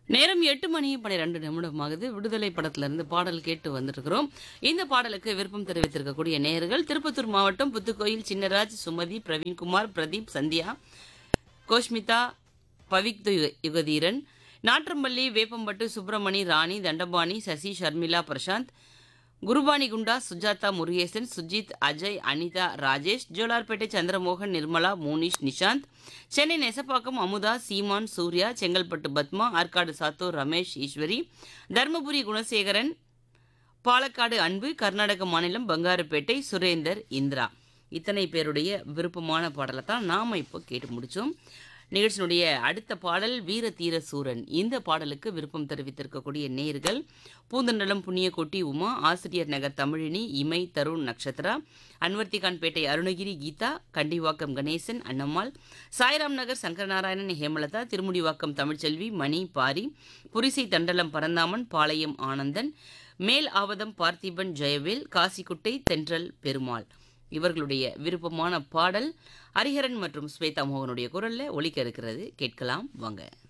நேரம் எட்டு மணி பன்னிரெண்டு நிமிடமாகுது விடுதலை படத்திலிருந்து பாடல் கேட்டு வந்திருக்கிறோம் இந்த பாடலுக்கு விருப்பம் தெரிவித்திருக்கக்கூடிய நேயர்கள் திருப்பத்தூர் மாவட்டம் புத்துக்கோயில் சின்னராஜ் சுமதி பிரவீன்குமார் பிரதீப் சந்தியா கோஷ்மிதா பவிக் யுக- யுகதீரன் நாற்றம்பள்ளி வேப்பம்பட்டு சுப்பிரமணி ராணி தண்டபாணி சசி ஷர்மிளா பிரசாந்த் குருபானி குண்டா சுஜாதா முருகேசன் சுஜித் அஜய் அனிதா ராஜேஷ் ஜோலார்பேட்டை சந்திரமோகன் நிர்மலா மோனிஷ் நிஷாந்த் சென்னை நெசப்பாக்கம் அமுதா சீமான் சூர்யா செங்கல்பட்டு பத்மா ஆற்காடு சாத்தூர் ரமேஷ் ஈஸ்வரி தர்மபுரி குணசேகரன் பாலக்காடு அன்பு கர்நாடக மாநிலம் பங்காருப்பேட்டை சுரேந்தர் இந்திரா இத்தனை பேருடைய விருப்பமான பாடலை தான் நாம் இப்போ கேட்டு முடித்தோம் நிகழ்ச்சியினுடைய அடுத்த பாடல் வீர தீர சூரன் இந்த பாடலுக்கு விருப்பம் தெரிவித்திருக்கக்கூடிய நேர்கள் பூந்தண்டலம் புண்ணியக்கோட்டி உமா ஆசிரியர் நகர் தமிழினி இமை தருண் நக்ஷத்ரா அன்வர்த்திகான்பேட்டை அருணகிரி கீதா கண்டிவாக்கம் கணேசன் அன்னம்மாள் சாய்ராம் நகர் சங்கரநாராயணன் ஹேமலதா திருமுடிவாக்கம் தமிழ்ச்செல்வி மணி பாரி புரிசை தண்டலம் பரந்தாமன் பாளையம் ஆனந்தன் மேல் ஆவதம் பார்த்திபன் ஜெயவேல் காசிக்குட்டை தென்றல் பெருமாள் இவர்களுடைய விருப்பமான பாடல் ஹரிஹரன் மற்றும் ஸ்வேதா மோகனுடைய குரல்ல ஒலிக்க இருக்கிறது கேட்கலாம் வாங்க